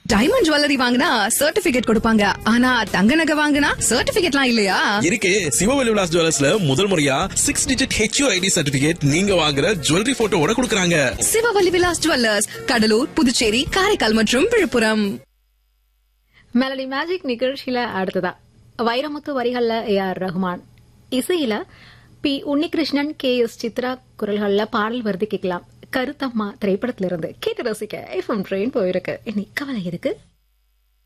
diamond jewellery வாங்கினா certificate கொடுப்பாங்க ஆனா தங்க நகை வாங்கினா சர்டிபிகேட்லாம் இல்லையா இருக்கு சிவவெளி விலாஸ் ஜுவல்லர்ஸ்ல முதல் முறையா six digit HU ID certificate நீங்க வாங்குற ஜுவல்லரி போட்டோவோட கொடுக்கறாங்க சிவவல்லி விலாஸ் ஜுவல்லர்ஸ் கடலூர் புதுச்சேரி காரைக்கால் மற்றும் விழுப்புரம் மெலடி மேஜிக் நிகழ்ச்சியில அடுத்ததா வைரமுத்து வரிகள்ல ஏ ஆர் ரஹ்மான் இசையில P Unnikrishnan K S Chithra குரல்கள்ல பாடல் வருது கேட்கலாம் கருத்தம்மா திரைப்படத்திலிருந்து கேட்டு ரசிக்க எஃப்எம் ட்ரெயின் போயிருக்கு இனி கவலை இருக்கு